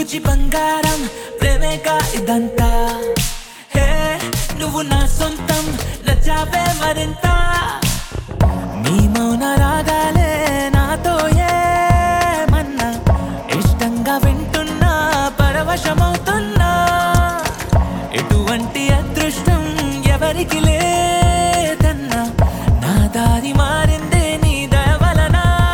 బుజ్జి బంగారం ప్రేమేగా ఇదంతా హే నువ్వు నా సొంతం నచ్చావే మరింత నీ మౌన రాగాలే నాతో ఏమన్నా ఇష్టంగా వింటున్నా పరవశమవుతున్నా ఎటువంటి అదృష్టం ఎవరికి లేదన్నా నా దారి మారిందే నీ దయ వలన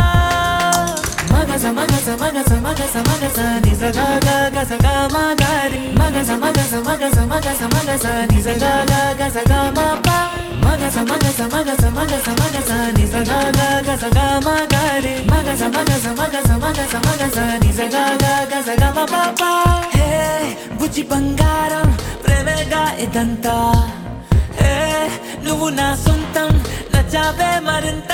మగస మగస మగస మగస మగస నిజగా గసగా మా గారి మగస మగస మగస మగస మగస నిజగా గసగా మా పా మగస మగస మగస మగస మగస నిజగా గసగా మా గారి మగస మగస మగస మగస మగస నిజగా గసగా మా పాపా హే బుజ్జి బంగారం ప్రేమగా ఇదంతా హే నువ్వు నా సొంతం నచ్చావే మరింత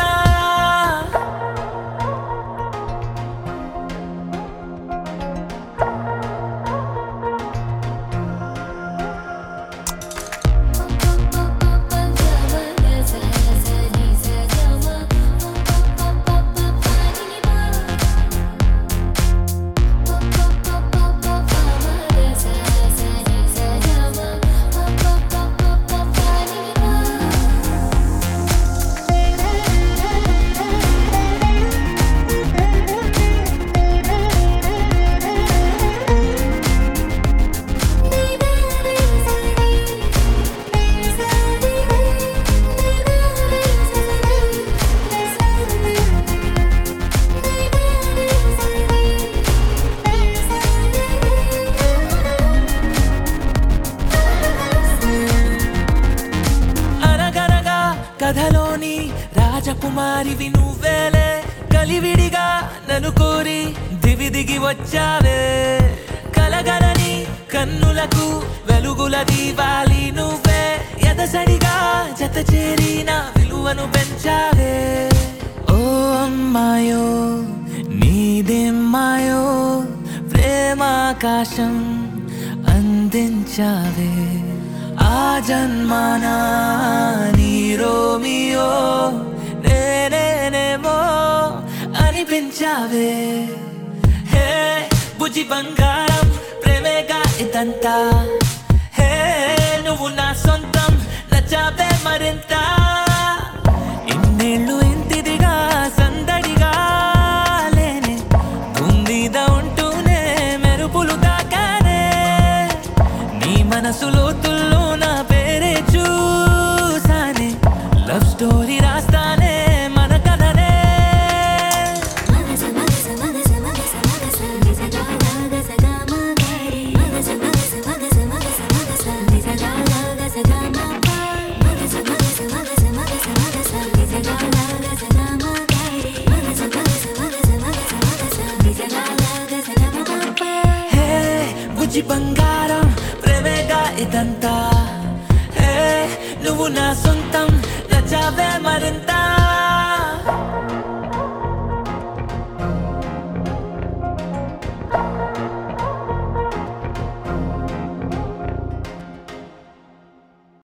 అనగనగా కథలోని రాజకుమారివి నువ్వేలే కలివిడిగా నన్ను కోరి దివి దిగి వచ్చావే కలగలని కన్నులకు వెలుగుల దీవాలి నువ్వే ఎదసడిగా జత చేరిన విలువను పెంచావే ఓ అమ్మాయో నీదేమ్మాయో ప్రేమాకాశం అందించావే ఆ జన్మాన నీ రోమియో నేనేనేమో అనిపించావే హే బుజ్జి బంగారం ప్రేమేగా ఇదంతా హే నువ్వు నా సొంతం నచ్చావే మరింత ఇన్నేళ్ళు ఇంటిదిగా సందడిగా లేనే గుండీద ఉంటూనే మెరుపులు తాకానే నీ మనసు లోతుల్లో నా పేరే చూసానే లవ్ స్టోరీ రాస్తానే మన కథనే హే బుజ్జి బంగారం ప్రేమేగా ఇదంతా హే నువ్వు నా సొంతం నచ్చావే మరింత